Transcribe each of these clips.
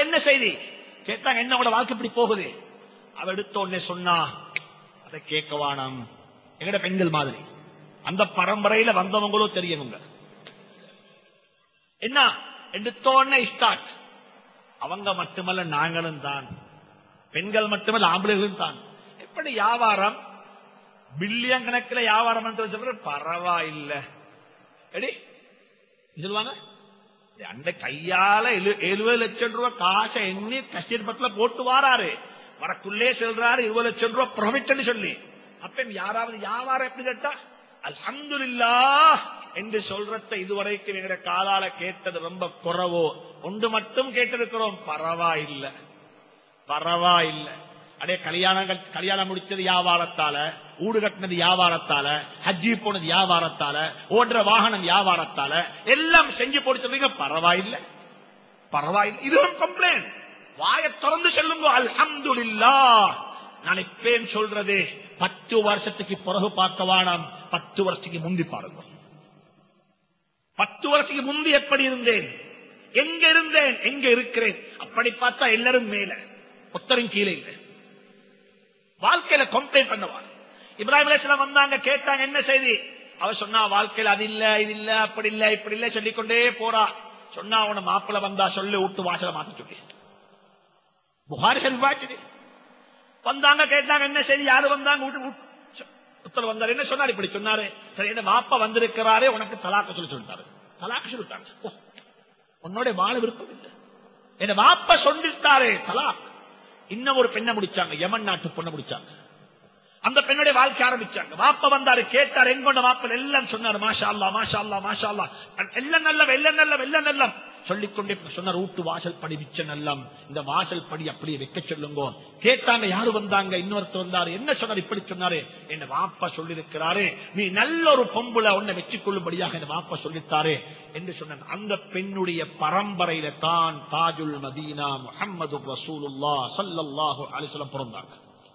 என்ன செய்தி கேட்டாங்க என்ன உங்களோட வாழ்க்கை இப்படி போகுது அவ எடுத்த உடனே சொன்னா அதை கேட்க வானம் எங்கட பெண்கள் மாதிரி அந்த பரம்பரையில வந்தவங்களும் தெரியவங்க என்ன எடுத்த உடனே ஸ்டார்ட் அவங்க மட்டுமல்ல நாங்களும் தான் பெண்கள் மட்டுமல்ல ஆம்பளைகளும் தான் எப்படி வியாபாரம் பில்லியன் கணக்கில் வியாபாரம் சொல்ற பரவாயில்ல எடி சொல்லுவாங்க அந்த கையால எழு- எழுபது லட்சம் ரூபாய் காசை எண்ணி கஷ்டீர் பட்டில போட்டு வாராரு வரக்குள்ளே செல்றாரு இருபது லட்சம் ரூபாய் ப்ராஃபிட்னு சொல்லி அப்ப யாராவது வியாபாரம் எப்படி கேட்டா அல்ஹம்துலில்லாஹ் என்று சொல்றத இதுவரைக்கும் எங்கட காலால கேட்டது ரொம்ப குறவோ ஒன்று மட்டும் கேட்டிருக்கிறோம் பரவாயில்லை பரவாயில்லை அடே கல்யாணம் கட்- கல்யாணம் முடிச்சது வியாபாரத்தால ஊடு கட்டினது வியாபாரத்தால ஹஜ்ஜி போனது வியாபாரத்தால ஓடுற வாகனம் வியாபாரத்தால எல்லாம் செஞ்சு போடுறதுக்கு பரவாயில்லை பரவாயில்லை இதுவும் கம்ப்ளைண்ட் வாயை திறந்து சொல்லுங்க அல்ஹம்துலில்லாஹ் நான் இப்பேன் சொல்றது பத்து வருஷத்துக்கு பிறகு பார்க்க வேணாம் பத்து வருஷத்துக்கு முந்தி பாருங்க பத்து வருஷத்துக்கு முந்தி எப்படி இருந்தேன் எங்க இருந்தேன் எங்க இருக்கிறேன் அப்படி பார்த்தா எல்லாரும் மேல ஒத்தரும் கீழே இல்லை வாழ்க்கையில கம்ப்ளைண்ட் பண்ணுவார் இப்ராஹிம் அலைஹிஸ்ஸலாம் வந்தாங்க கேட்டாங்க என்ன செய்தி அவ சொன்னா வாழ்க்கையில அது இல்ல இது இல்ல அப்படி இல்ல இப்படி இல்ல சொல்லிக்கொண்டே போறா சொன்னா அவன மாப்பிள்ள வந்தா சொல்லு விட்டு வாசல மாத்த சொல்லி புகாரி செல்வாச்சு வந்தாங்க கேட்டாங்க என்ன செய்தி யாரு வந்தாங்க வீட்டு- வீட்டு- உத்தரவு வந்தாரு என்ன சொன்னாரு இப்படி சொன்னாரு சரி என்ன மாப்பா வந்திருக்கிறாரே உனக்கு தலாக்க சொல்லி சொல்லிட்டாரு தலாக்க சொல்லிட்டாங்க ஓ, உன்னோட வாழ விருப்பம் இல்லை என்ன மாப்பா சொல்லிட்டாரே தலாக் இன்னும் ஒரு பெண்ணை முடிச்சாங்க யமன் நாட்டு பொண்ணை முடிச்சாங்க அந்த பெண்ணுடைய வாழ்க்கை ஆரம்பிச்சாங்க மாப்ப வந்தாரு கேட்டார் எங்கொண்ட மாப்பல் எல்லாம் சொன்னார் மாஷா அல்லா மாஷா அல்லா மாஷா அல்லா எல்லாம் நல்லம் எல்லாம் நல்லம் எல்லாம் நல்லம் சொல்லிக்கொண்டே சொன்னார் வீட்டு வாசல் படி மிச்ச நல்லம் இந்த வாசல் படி அப்படியே வைக்க சொல்லுங்க கேட்டாங்க யாரு வந்தாங்க இன்னொருத்தர் வந்தாரு என்ன சொன்னார் இப்படி சொன்னாரு என்ன வாப்பா சொல்லியிருக்கிறாரு நீ நல்ல ஒரு பொம்புல உன்னை வச்சுக் கொள்ளும்படியாக என்ன வாப்பா சொல்லித்தாரு என்று சொன்னார் அந்த பெண்ணுடைய பரம்பரையில தான் தாஜுல் மதீனா முஹம்மது ரசூலுல்லா ஸல்லல்லாஹு அலைஹி வஸல்லம் பிறந்தாங்க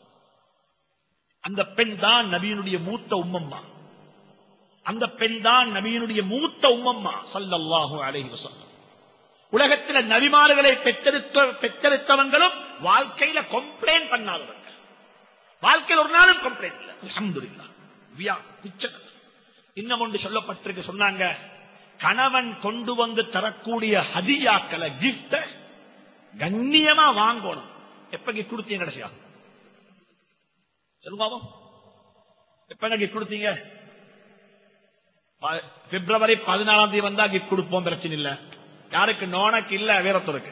அந்த பெண் தான் நபியினுடைய மூத்த உம்மம்மா அந்த பெண் தான் நபியினுடைய மூத்த உம்மம்மா சல்லல்லாஹு அலைஹி வஸல்லம் உலகத்தில் நபிமார்களை பெற்றெடுத்த பெற்றெடுத்தவங்களும் வாழ்க்கையில கம்ப்ளைண்ட் பண்ணாதவங்க வாழ்க்கையில் ஒரு நாளும் கம்ப்ளைண்ட் இல்ல அல்ஹம்துலில்லாஹ் வியா மிச்சம் இன்னும் ஒன்று சொல்லப்பட்டிருக்கு சொன்னாங்க கணவன் கொண்டு வந்து தரக்கூடிய ஹதியாக்களை கிஃப்ட கண்ணியமா வாங்கணும் எப்ப gift கொடுத்தீங்க கடைசியா சொல்லுங்க பாப்போம். எப்பங்க கிஃப்ட் கொடுத்தீங்க ப- பிப்ரவரி பதினாலாம் தேதி வந்தா கிஃப்ட் கொடுப்போம் பிரச்சனை இல்ல யாருக்கு நோனக்கு இல்ல வீரத்துறக்கு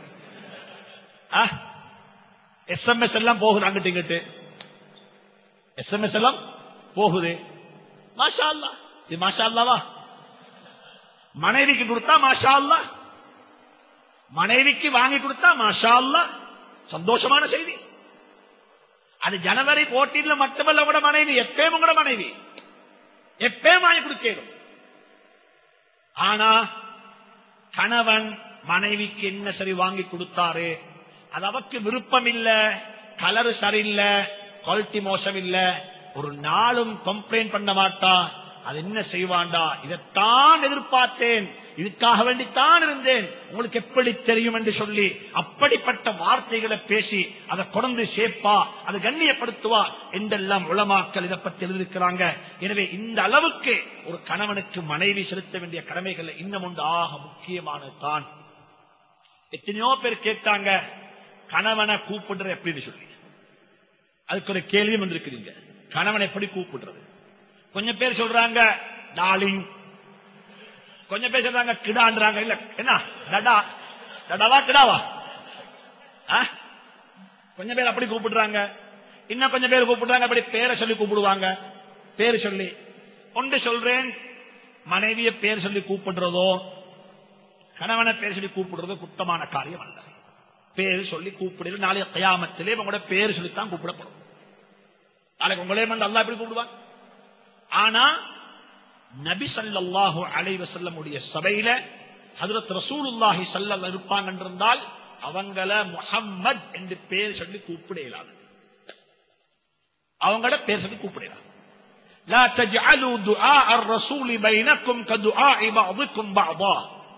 எஸ்எம்எஸ் எல்லாம் போகுது அங்கிட்டு இங்கிட்டு எஸ்எம்எஸ் எல்லாம் போகுது மாஷா அல்லா இது மாஷா அல்லாவா மனைவிக்கு கொடுத்தா மாஷா அல்லா மனைவிக்கு வாங்கி கொடுத்தா மாஷா அல்லா சந்தோஷமான செய்தி அது ஜனவரி போட்டியில மட்டுமல்ல கூட மனைவி எப்பயும் கூட மனைவி எப்பயும் வாங்கி கொடுக்கணும் ஆனா கணவன் மனைவிக்கு என்ன சரி வாங்கி கொடுத்தாரு அது அவருக்கு விருப்பம் இல்ல கலர் சரியில்லை குவாலிட்டி மோசம் இல்ல ஒரு நாளும் கம்ப்ளைண்ட் பண்ண மாட்டா அது என்ன செய்வாண்டா இதைத்தான் எதிர்பார்த்தேன் இதுக்காக வேண்டித்தான் இருந்தேன் உங்களுக்கு எப்படி தெரியும் என்று சொல்லி அப்படிப்பட்ட வார்த்தைகளை பேசி அதை கொண்டு சேர்ப்பா அதை கண்ணியப்படுத்துவா என்றெல்லாம் உளமாக்கல் இதை பற்றி எழுதியிருக்கிறாங்க எனவே இந்த அளவுக்கு ஒரு கணவனுக்கு மனைவி செலுத்த வேண்டிய கடமைகள் இன்னும் ஒன்று ஆக முக்கியமானது தான் எத்தனையோ பேர் கேட்டாங்க கணவனை கூப்பிடுற எப்படின்னு சொல்லி அதுக்கு ஒரு கேள்வியும் வந்திருக்கிறீங்க கணவன் எப்படி கூப்பிடுறது கொஞ்சம் பேர் சொல்றாங்க டார்லிங் கொஞ்சம் பேர் சொல்றாங்க கிடான்றாங்க இல்ல என்ன டடா டடாவா கிடாவா ஆ? கொஞ்சம் பேர் அப்படி கூப்பிடுறாங்க இன்னும் கொஞ்சம் பேர் கூப்பிடுறாங்க அப்படி பேரை சொல்லி கூப்பிடுவாங்க பேர் சொல்லி ஒன்று சொல்றேன் மனைவிய பேர் சொல்லி கூப்பிடுறதோ கணவனை பேர் சொல்லி கூப்பிடுறதோ குத்தமான காரியம் அல்ல பேர் சொல்லி கூப்பிடுறது நாளைய கயாமத்திலே உங்களோட பேர் சொல்லித்தான் கூப்பிடப்படும் நாளைக்கு உங்களே வந்து அல்லா எப்படி கூப்பிடுவான் ஆனா நபி ஸல்லல்லாஹு அலைஹி வஸல்லமுடைய சபையில ஹஜ்ரத் ரசூலுல்லாஹி ஸல்லல்லாஹு இருப்பாங்க என்றிருந்தால் அவங்கள முஹம்மத் என்று பேர் சொல்லி கூப்பிட இயலாது அவங்கள பேர் சொல்லி கூப்பிட இயலாது لا تجعلوا دعاء الرسول بينكم كدعاء بعضكم بعضا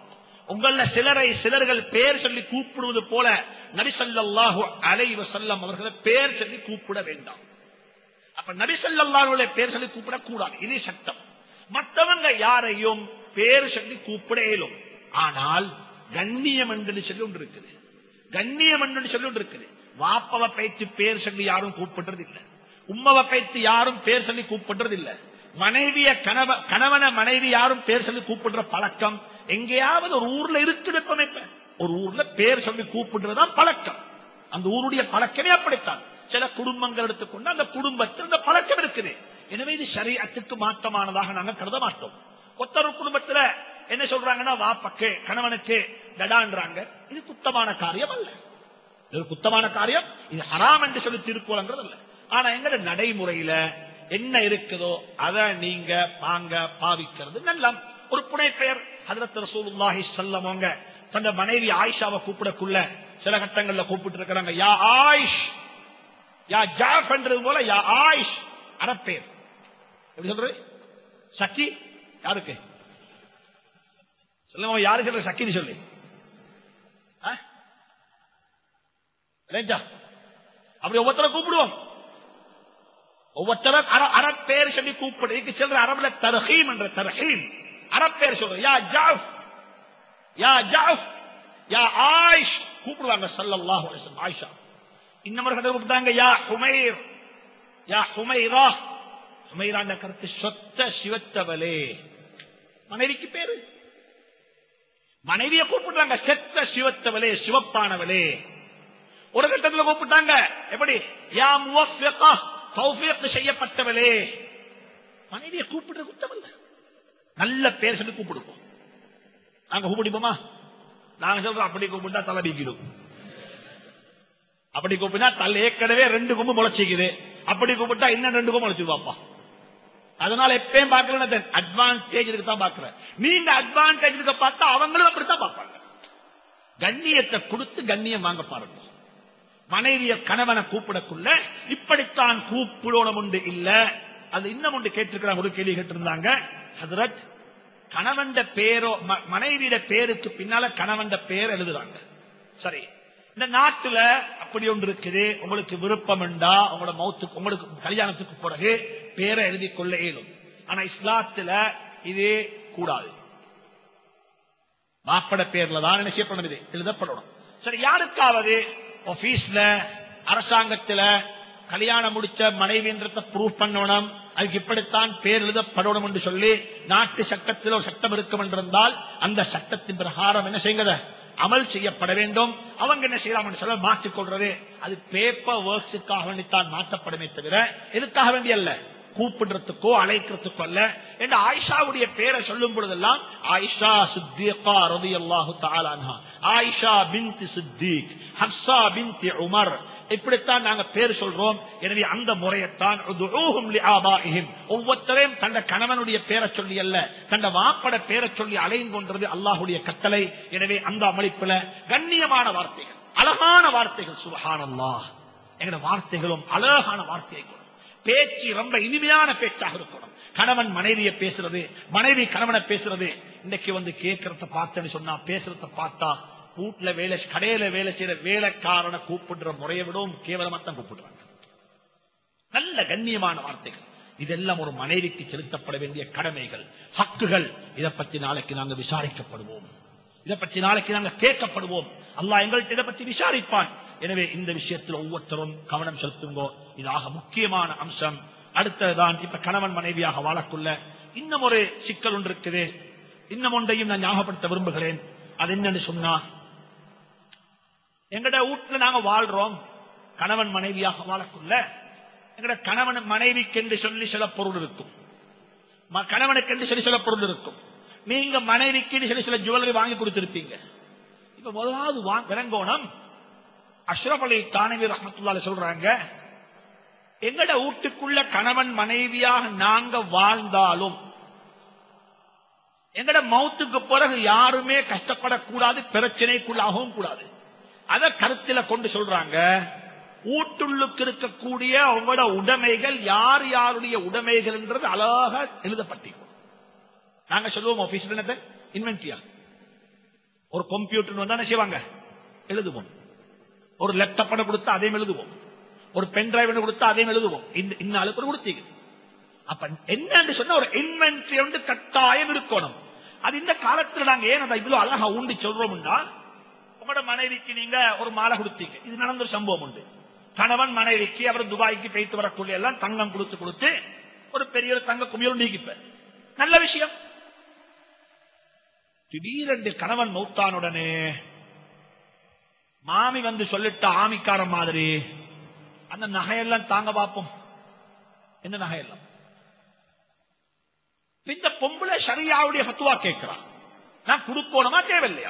உங்கள சிலரை சிலர்கள் பேர் சொல்லி கூப்பிடுவது போல நபிசல்லாஹு அலைவ செல்லம் அவர்களை பேர் சொல்லி கூப்பிட வேண்டாம் அப்ப நபிசல்லாஹுடைய பேர் சொல்லி கூப்பிட கூடாது இது சட்டம் மற்றவங்க யாரையும் பேர் சொல்லி கூப்பிட இயலும் ஆனால் கண்ணியம் என்று சொல்லி ஒன்று இருக்குது கண்ணியம் என்று சொல்லி ஒன்று இருக்குது வாப்பவ பயிற்சி பேர் சொல்லி யாரும் கூப்பிடுறது இல்ல உம்மவ பயிற்சி யாரும் பேர் சொல்லி கூப்பிடுறது இல்ல மனைவிய கணவ கணவன மனைவி யாரும் பேர் சொல்லி கூப்பிடுற பழக்கம் எங்கேயாவது ஒரு ஊர்ல இருக்குது இப்ப இப்ப. ஒரு ஊர்ல பேர் சொல்லி கூப்பிடுறதுதான் பழக்கம் அந்த ஊருடைய பழக்கமே அப்படித்தான் சில குடும்பங்கள் எடுத்துக்கொண்டு அந்த குடும்பத்தில் இந்த பழக்கம் இருக்குது எனவே இது சரியத்துக்கு மாற்றமானதாக நாங்க கருத மாட்டோம் ஒத்தர குடும்பத்துல என்ன சொல்றாங்கன்னா வாப்பக்கு கணவனுக்கு டடான்றாங்க இது குத்தமான காரியம் அல்ல இது ஒரு குத்தமான காரியம் இது ஹராம் என்று சொல்லி திருக்குறங்கிறது அல்ல ஆனா எங்கட நடைமுறையில என்ன இருக்குதோ அதை நீங்க பாங்க பாவிக்கிறது நல்ல ஒரு புனை பெயர் ஹதரத் ரசூலுல்லாஹி ஸல்லல்லாஹு தந்த மனைவி ஆயிஷாவை கூப்பிடக்குள்ள சில கட்டங்கள்ல கூப்பிட்டு இருக்கிறாங்க யா ஆயிஷ் யா ஜாஃப் என்றது போல யா ஆயிஷ் அரப்பேர் எப்படி சொல்றது சக்கி யாருக்கு சொல்லுங்க யாரு சொல்ற சக்கின்னு சொல்லி ஆ? லேஞ்சா அப்படி ஒவ்வொருத்தரை கூப்பிடுவோம் ஒவ்வொருத்தர அரப்பேர் சொல்லி கூப்பிடு இதுக்கு சொல்ற அரபுல தர்ஹீம் என்ற தர்ஹீம் அரப்பேர் சொல்ற யா ஜாஃப் யா ஜாஃப் யா ஆயிஷ் கூப்பிடுவாங்க ஸல்லல்லாஹு அலைஹி வஸல்லம் ஆயிஷா இன்னமர் கதை கூப்பிட்டாங்க யா ஹுமைர் யா ஹுமைரா ஹுமைராண்ட கருத்து சொத்த சிவத்தவளே மனைவிக்கு பேரு மனைவிய கூப்பிடுறாங்க செத்த சிவத்தவளே சிவப்பானவளே ஒரு கட்டத்தில் கூப்பிட்டாங்க எப்படி யா முவஃபிகா தௌஃபீக் செய்யப்பட்டவளே மனைவியை கூப்பிடுற குத்தமல்ல நல்ல பேர் சொல்லி கூப்பிடுவோம் நாங்க கூப்பிடுப்போமா நாங்க சொல்றோம் அப்படி கூப்பிட்டா தலை வீக்கிடும் அப்படி கூப்பிட்டா தலை ஏற்கனவே ரெண்டு கொம்பு முளைச்சிக்குது அப்படி கூப்பிட்டா இன்னும் ரெண்டு கொம்பு முளைச்சிருவாப்பா அதனால எப்பயும் பார்க்கல அட்வான்டேஜ் இதுக்கு தான் பாக்குறேன் நீங்க அட்வான்டேஜ் இருக்க பார்த்தா அவங்களும் அப்படித்தான் பார்ப்பாங்க கண்ணியத்தை கொடுத்து கண்ணியம் வாங்க பாருங்க மனைவிய கணவனை கூப்பிடக்குள்ள இப்படித்தான் கூப்பிடணும் உண்டு இல்ல அது இன்னும் ஒன்று கேட்டிருக்கிறாங்க ஒரு கேள்வி கேட்டிருந்தாங்க ஹதரத் கணவன் பேரோ ம- மனைவியோட பேருக்கு பின்னால கணவன் பேர் எழுதுறாங்க சரி இந்த நாட்டுல அப்படி ஒன்று இருக்குது உங்களுக்கு விருப்பம் உண்டா உங்களோட மௌத்துக்கு உங்களுக்கு கல்யாணத்துக்கு பிறகு பேரை எழுதி கொள்ள இயலும் ஆனா இஸ்லாத்துல இது கூடாது மாப்பட பேர்ல தான் என்ன செய்யப்படும் இது எழுதப்படணும் சரி யாருக்காவது ஆபீஸ்ல அரசாங்கத்துல கல்யாணம் முடிச்ச மனைவின்றத ப்ரூவ் பண்ணணும் அதுக்கு இப்படித்தான் பேர் எழுதப்படணும் என்று சொல்லி நாட்டு சட்டத்தில் ஒரு சட்டம் இருக்கும் என்றிருந்தால் அந்த சட்டத்தின் பிரகாரம் என்ன செய்யுங்க அமல் செய்யப்பட வேண்டும் அவங்க என்ன செய்யலாம் என்று சொல்ல மாற்றிக் கொள்றது அது பேப்பர் ஒர்க்ஸுக்காக வேண்டித்தான் மாற்றப்படுமே தவிர எதுக்காக வேண்டிய அல்ல கூப்பிடுறதுக்கோ அழைக்கிறதுக்கோ அல்ல என்று ஆயிஷாவுடைய பேரை சொல்லும் பொழுதெல்லாம் ஆயிஷா சித்திகா ரதி அல்லாஹு தாலான்ஹா ஆயிஷா பின்தி சித்திக் ஹப்சா பின்தி உமர் இப்படித்தான் நாங்க பேர் சொல்றோம் எனவே அந்த முறையத்தான் உதுஊஹும் லிஆபாஇஹிம். ஒவ்வொருத்தரையும் தந்த கணவனுடைய பேரை சொல்லி அல்ல தந்த வாப்பட பேரை சொல்லி அலைங்கொன்றது அல்லாஹுடைய கட்டளை எனவே அந்த அமைப்புல கண்ணியமான வார்த்தைகள் அழகான வார்த்தைகள் சுபஹானல்லாஹ் எங்கட வார்த்தைகளும் அழகான வார்த்தைகளும் பேச்சு ரொம்ப இனிமையான பேச்சாக இருக்கணும் கணவன் மனைவியை பேசுறது மனைவி கணவனை பேசுறது இன்னைக்கு வந்து கேட்கறத பார்த்தேன்னு சொன்னா பேசுறத பார்த்தா வீட்டுல வேலை கடையில வேலை செய்யற வேலைக்காரனை கூப்பிடுற முறையை விடவும் கேவலமா தான் கூப்பிடுறாங்க நல்ல கண்ணியமான வார்த்தைகள் இதெல்லாம் ஒரு மனைவிக்கு செலுத்தப்பட வேண்டிய கடமைகள் ஹக்குகள் இதை பற்றி நாளைக்கு நாங்க விசாரிக்கப்படுவோம் இதை பற்றி நாளைக்கு நாங்க கேட்கப்படுவோம் அல்லாஹ் எங்கள்கிட்ட இதை பற்றி விசாரிப்பான் எனவே இந்த விஷயத்தில் ஒவ்வொருத்தரும் கவனம் செலுத்துங்கோ இதாக முக்கியமான அம்சம் அடுத்ததுதான் இப்ப கணவன் மனைவியாக வாழக்குள்ள இன்னும் ஒரு சிக்கல் ஒன்று இருக்குது இன்னும் ஒன்றையும் நான் ஞாபகப்படுத்த விரும்புகிறேன் அது என்னன்னு சொன்னா எங்கட வீட்டுல நாங்க வாழ்றோம் கணவன் மனைவியாக வாழக்குள்ள எங்கட கணவன் மனைவிக்கு என்று சொல்லி சில பொருள் இருக்கும் ம- கணவனுக்கு என்று சொல்லி சில பொருள் இருக்கும் நீங்க மனைவிக்கு என்று சொல்லி சில ஜுவல்லரி வாங்கி கொடுத்திருப்பீங்க இப்ப முதலாவது வா- விளங்கோணம் அஷ்ரப் அலி தானவி ரஹமத்துல்லால சொல்றாங்க எங்கட வீட்டுக்குள்ள கணவன் மனைவியாக நாங்க வாழ்ந்தாலும் எங்கட மௌத்துக்கு பிறகு யாருமே கஷ்டப்படக்கூடாது பிரச்சனைக்குள்ளாகவும் கூடாது அத கருத்தில கொண்டு சொல்றாங்க ஊட்டுள்ளுக்கு இருக்கக்கூடிய உங்களோட உடைமைகள் யார் யாருடைய உடைமைகள் என்றது அழகா எழுதப்பட்டிருக்கும் நாங்க சொல்லுவோம் ஆபீஸ்ல இன்வென்ட்ரியா ஒரு கம்ப்யூட்டர் வந்தா என்ன செய்வாங்க எழுதுவோம் ஒரு லேப்டாப் கொடுத்தா அதையும் எழுதுவோம் ஒரு பென் டிரைவ் கொடுத்தா அதையும் எழுதுவோம் இந்த இந்த ஆளுக்கு கொடுத்தீங்க அப்ப என்னன்னு சொன்னா ஒரு இன்வென்ட்ரி வந்து கட்டாயம் இருக்கணும் அது இந்த காலத்துல நாங்க ஏன் அதை இவ்வளவு அழகா ஊண்டி சொல்றோம்னா உங்களோட மனைவிக்கு நீங்க ஒரு மாலை கொடுத்தீங்க இது நடந்த ஒரு சம்பவம் உண்டு கணவன் மனைவிக்கு அவர் துபாய்க்கு போயிட்டு வரக்கூடிய எல்லாம் தங்கம் கொடுத்து கொடுத்து ஒரு பெரிய ஒரு தங்க குமியல் நீக்கிப்ப நல்ல விஷயம் திடீரென்று கணவன் மௌத்தானுடனே மாமி வந்து சொல்லிட்ட ஆமிக்கார மாதிரி அந்த நகையெல்லாம் தாங்க பார்ப்போம் என்ன நகையெல்லாம் இந்த பொம்பளை சரியாவுடைய ஹத்துவா கேட்கிறான் நான் கொடுக்கணுமா தேவையில்லையா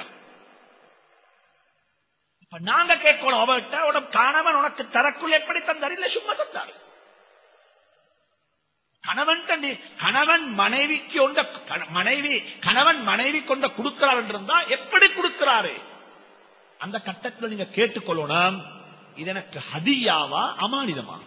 இப்ப நாங்க கேட்கணும் அவர்கிட்ட உனக்கு கணவன் உனக்கு தரக்குள் எப்படி தந்தார் இல்ல சும்மா தந்தார் கணவன் தண்டி கணவன் மனைவிக்கு கொண்ட கண- மனைவி கணவன் மனைவி கொண்ட கொடுக்கிறார் என்றிருந்தா எப்படி கொடுக்கிறாரு அந்த கட்டத்தில் நீங்க கேட்டுக்கொள்ளணும் இது எனக்கு ஹதியாவா அமானிதமா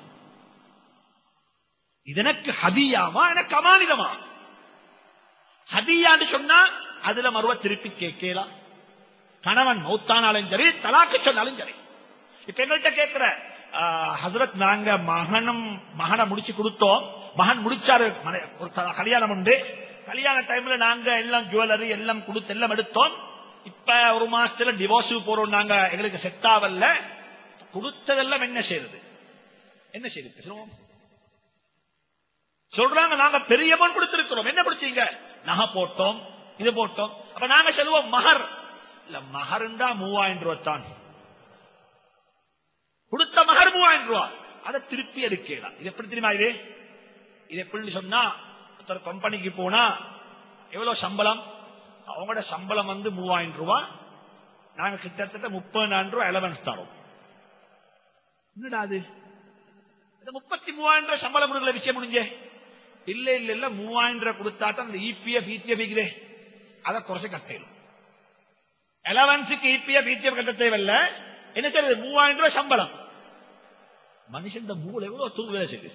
இது எனக்கு ஹதியாவா எனக்கு அமானிதமா ஹதியான்னு சொன்னா அதுல மறுவ திருப்பி கேட்கலாம் கணவன் மௌத்தானாலும் சரி தலாக்கு சொன்னாலும் சரி இப்ப எங்கள்கிட்ட கேட்கிற ஹசரத் நாங்க மகனும் மகனை முடிச்சு கொடுத்தோம் மகன் முடிச்சாரு மனை- ஒரு த- கல்யாணம் உண்டு கல்யாண டைம்ல நாங்க எல்லாம் ஜுவல்லரி எல்லாம் கொடுத்து எல்லாம் எடுத்தோம் இப்ப ஒரு மாசத்துல டிவோர்ஸ் போறோம் நாங்க எங்களுக்கு செட் ஆகல கொடுத்ததெல்லாம் என்ன செய்யறது என்ன செய்யுது சொல்லுவோம் சொல்றாங்க நாங்க பெரிய அமௌண்ட் கொடுத்திருக்கிறோம் என்ன கொடுத்தீங்க நகை போட்டோம் இது போட்டோம் அப்ப நாங்க சொல்லுவோம் மகர் இல்ல மகருண்டா மூவாயிரம் ரூபாய் தான் கொடுத்த மகர் மூவாயிரம் ரூபாய் அதை திருப்பி எடுக்கலாம் இது எப்படி தெரியுமா இது இது எப்படின்னு சொன்னா ஒருத்தர் கம்பெனிக்கு போனா எவ்வளவு சம்பளம் அவங்களோட சம்பளம் வந்து மூவாயிரம் ரூபாய் நாங்க கிட்டத்தட்ட முப்பதாயிரம் ரூபாய் அலவன்ஸ் தரோம் என்னடா அது இந்த முப்பத்தி மூவாயிரம் ரூபாய் சம்பளம் கொடுக்கல விஷயம் முடிஞ்சே இல்ல இல்ல இல்ல மூவாயிரம் ரூபாய் கொடுத்தா தான் இந்த இபிஎஃப் இடிஎஃப் இருக்கிறே அதை குறைச்சு கட்டையிலும் அலவன்ஸுக்கு இபிஎஃப் இடிஎஃப் கட்ட தேவையில்ல என்ன செய்யறது மூவாயிரம் ரூபாய் சம்பளம் மனுஷன் மூளை எவ்வளவு தூங்க வேலை செய்யுது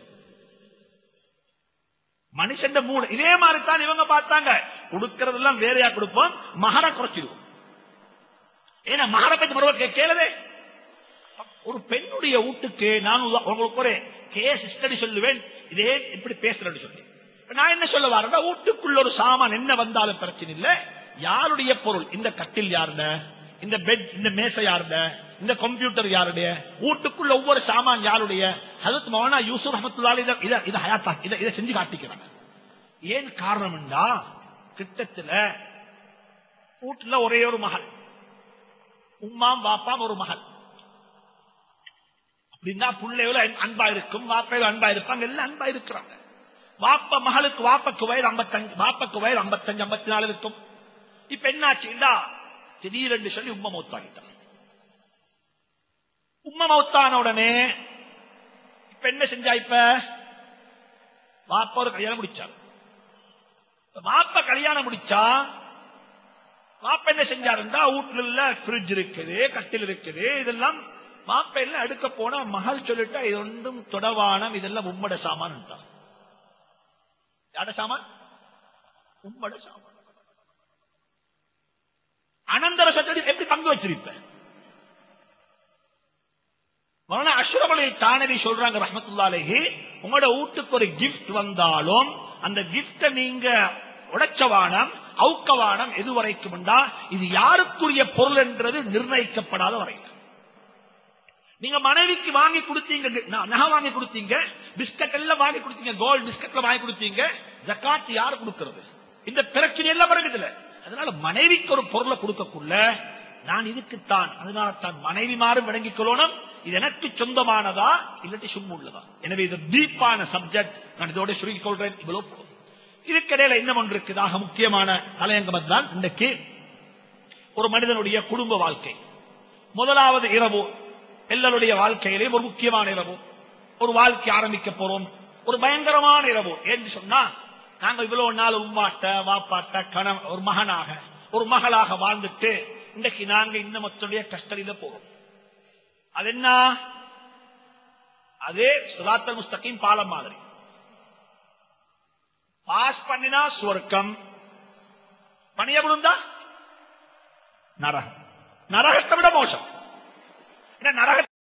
மனுஷன் மூளை இதே மாதிரி தான் இவங்க பார்த்தாங்க கொடுக்கறதெல்லாம் வேறையா கொடுப்போம் மகர குறைச்சிடுவோம் ஏன்னா மகர பத்தி மறுபடியும் கே- கேளவே ஒரு பெண்ணுடைய வீட்டுக்கு நான் உதா- உங்களுக்கு ஒரு கேஸ் ஸ்டடி சொல்லுவேன் இதே இப்படி பேசுறேன்னு சொல்லி இப்ப நான் என்ன சொல்ல வரேன்னா வீட்டுக்குள்ள ஒரு சாமான் என்ன வந்தாலும் பிரச்சனை இல்ல யாருடைய பொருள் இந்த கட்டில் யாருட இந்த பெட் இந்த மேசை யாருட இந்த கம்ப்யூட்டர் யாருடைய வீட்டுக்குள்ள ஒவ்வொரு சாமான் யாருடைய ஹதத் மௌனா யூசுப் அஹமத்துல்லாலி இத இத இத ஹயாத்தா இத இத செஞ்சு காட்டிக்கிறாங்க ஏன் காரணம்டா கிட்டத்துல வீட்டுல ஒரே ஒரு மகள் உம்மாம் பாப்பாம் ஒரு மகள் அப்படின்னா பிள்ளைகள அன்பா இருக்கும் வாப்பையில அன்பா இருப்பாங்க எல்லாம் அன்பா இருக்கிறாங்க வாப்ப மகளுக்கு வாப்பக்கு வயது ஐம்பத்தஞ்சு வாப்பக்கு வயது ஐம்பத்தஞ்சு ஐம்பத்தி நாலு இருக்கும் இப்ப என்னாச்சுண்டா திடீரென்று சொல்லி உம்மா மௌத்தாகிட்டான் உம்மா மௌத்தான உடனே இப்ப என்ன செஞ்சா இப்ப வாப்ப ஒரு கல்யாணம் முடிச்சார் வாப்ப கல்யாணம் முடிச்சா வாப்ப என்ன செஞ்சாருந்தா வீட்டுல ஃப்ரிட்ஜ் இருக்குது கட்டில் இருக்குது இதெல்லாம் மாப்ப எல்லாம் எடுக்க போனா மகள் சொல்லிட்டா இது ஒன்றும் தொடவானம் இதெல்லாம் உம்மட சாமான் யாட சாமான் உம்மட சாமான் அனந்தர சத்தடி எப்படி பங்கு வச்சிருப்ப மரண அஷ்ரமலை தானவி சொல்றாங்க ரஹமத்துல்லாலேஹி உங்களோட வீட்டுக்கு ஒரு கிஃப்ட் வந்தாலும் அந்த கிஃப்ட நீங்க உடைச்சவானம் அவுக்கவானம் எது வரைக்கும் இது யாருக்குரிய பொருள் என்றது நிர்ணயிக்கப்படாத வரைக்கும் நீங்க மனைவிக்கு வாங்கி கொடுத்தீங்க ந- நகை வாங்கி கொடுத்தீங்க பிஸ்கட் எல்லாம் வாங்கி கொடுத்தீங்க கோல்ட் பிஸ்கட்ல வாங்கி கொடுத்தீங்க ஜக்காத் யாரு கொடுக்கிறது இந்த பிரச்சனை எல்லாம் வருகிறதுல அதனால மனைவிக்கு ஒரு பொருளை கொடுக்கக்குள்ள நான் இதுக்குத்தான் அதனால தான் மனைவி மாறும் விளங்கிக் கொள்ளணும் இது எனக்கு சொந்தமானதா இல்லாட்டி சும்மா உள்ளதா எனவே இது டீப்பான சப்ஜெக்ட் நான் இதோட சுருக்கிக் கொள்றேன் இவ்வளவு போதும். இதுக்கிடையில இன்னும் ஒன்று இருக்குதாக முக்கியமான தலையங்கம் தான் இன்றைக்கு ஒரு மனிதனுடைய குடும்ப வாழ்க்கை முதலாவது இரவு எல்லாருடைய வாழ்க்கையிலேயும் ஒரு முக்கியமான இரவு ஒரு வாழ்க்கை ஆரம்பிக்க போறோம் ஒரு பயங்கரமான இரவு என்று சொன்னா நாங்க இவ்வளவு நாள் உம்மாட்ட வாப்பாட்ட கண ஒரு மகனாக ஒரு மகளாக வாழ்ந்துட்டு இன்றைக்கு நாங்க இந்த மொத்தனுடைய கஷ்டரியில போறோம் அது என்ன அதே சுதாத்தல் முஸ்தகிம் பாலம் மாதிரி பாஸ் பண்ணினா சுவர்க்கம் பணிய விழுந்தா நரகம் நரகத்தை விட மோசம் ஏன்னா நரக